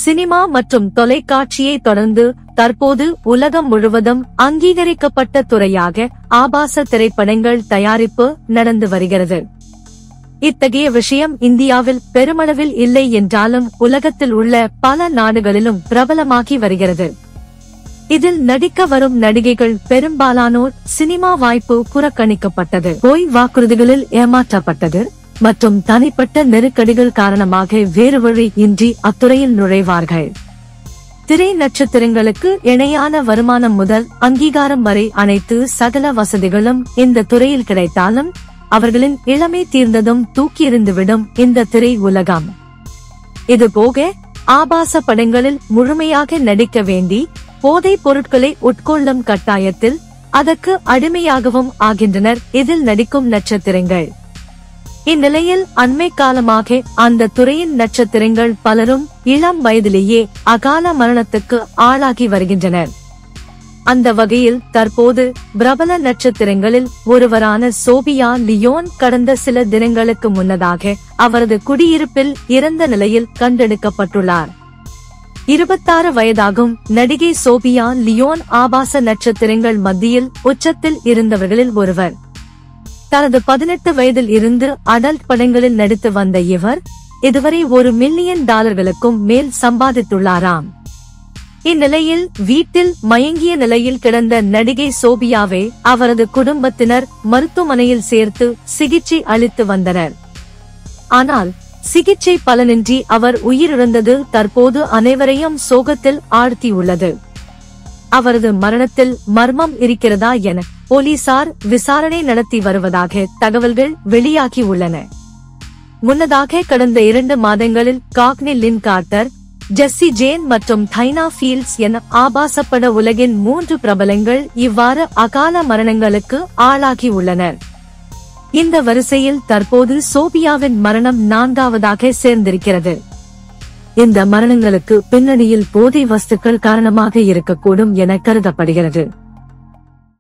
cinema மற்றும் தொலைக்காட்சியை தொடர்ந்து தற்போது உலகம் முழுவதும் அங்கீகரிக்கப்பட்ட துறையாக ஆபாச திரைப்படங்கள் தயாரிப்பு நடந்து வருகிறது இத்தகைய விஷயம் இந்தியாவில் பெருமளவில் இல்லை என்றாலும் உலகத்தில் உள்ள பல நாடுகளிலும் பிரபலமாகி வருகிறது இதில் நடிக்க வரும் நடிகைகள் பெரும்பாலானோர் சினிமா வாய்ப்பு புறக்கணிக்கப்பட்டது போய் வாக்குறுதிகளில் ஏமாற்றப்பட்டது மற்றும் தனிப்பட்ட நெருக்கடிகள் காரணமாக வேறு வழி இன்றி அத்துறையில் நுழைவார்கள் திரை நட்சத்திரங்களுக்கு இணையான வருமானம் முதல் அங்கீகாரம் வரை அனைத்து சகல வசதிகளும் இந்த துறையில் கிடைத்தாலும் அவர்களின் இளமை தீர்ந்ததும் தூக்கி எறிந்துவிடும் இந்த திரை உலகம் இது போக ஆபாச படங்களில் முழுமையாக நடிக்க வேண்டி போதைப் பொருட்களை உட்கொள்ளும் கட்டாயத்தில் அதற்கு அடிமையாகவும் ஆகின்றனர் இதில் நடிக்கும் நட்சத்திரங்கள் இந்நிலையில் அண்மை காலமாக அந்த துறையின் நட்சத்திரங்கள் பலரும் இளம் வயதிலேயே அகால மரணத்துக்கு ஆளாகி வருகின்றனர் அந்த வகையில் தற்போது பிரபல நட்சத்திரங்களில் ஒருவரான சோபியா லியோன் கடந்த சில தினங்களுக்கு முன்னதாக அவரது குடியிருப்பில் இறந்த நிலையில் கண்டெடுக்கப்பட்டுள்ளார் இருபத்தாறு வயதாகும் நடிகை சோபியா லியோன் ஆபாச நட்சத்திரங்கள் மத்தியில் உச்சத்தில் இருந்தவர்களில் ஒருவர் தனது பதினெட்டு வயதில் இருந்து அடல்ட் படங்களில் நடித்து வந்த இவர் இதுவரை ஒரு மில்லியன் டாலர்களுக்கும் மேல் சம்பாதித்துள்ளாராம் இந்நிலையில் வீட்டில் மயங்கிய நிலையில் கிடந்த நடிகை சோபியாவை அவரது குடும்பத்தினர் மருத்துவமனையில் சேர்த்து சிகிச்சை அளித்து வந்தனர் ஆனால் சிகிச்சை பலனின்றி அவர் உயிரிழந்தது தற்போது அனைவரையும் சோகத்தில் ஆழ்த்தியுள்ளது அவரது மரணத்தில் மர்மம் இருக்கிறதா என போலீசார் விசாரணை நடத்தி வருவதாக தகவல்கள் வெளியாகி உள்ளன முன்னதாக கடந்த இரண்டு மாதங்களில் காக்னி லின் கார்ட்டர் ஜெஸ்ஸி ஜேன் மற்றும் தைனா ஃபீல்ட்ஸ் என ஆபாசப்பட உலகின் மூன்று பிரபலங்கள் இவ்வாறு அகால மரணங்களுக்கு ஆளாகி உள்ளனர் இந்த வரிசையில் தற்போது சோபியாவின் மரணம் நான்காவதாக சேர்ந்திருக்கிறது இந்த மரணங்களுக்கு பின்னணியில் போதை வஸ்துக்கள் காரணமாக இருக்கக்கூடும் என கருதப்படுகிறது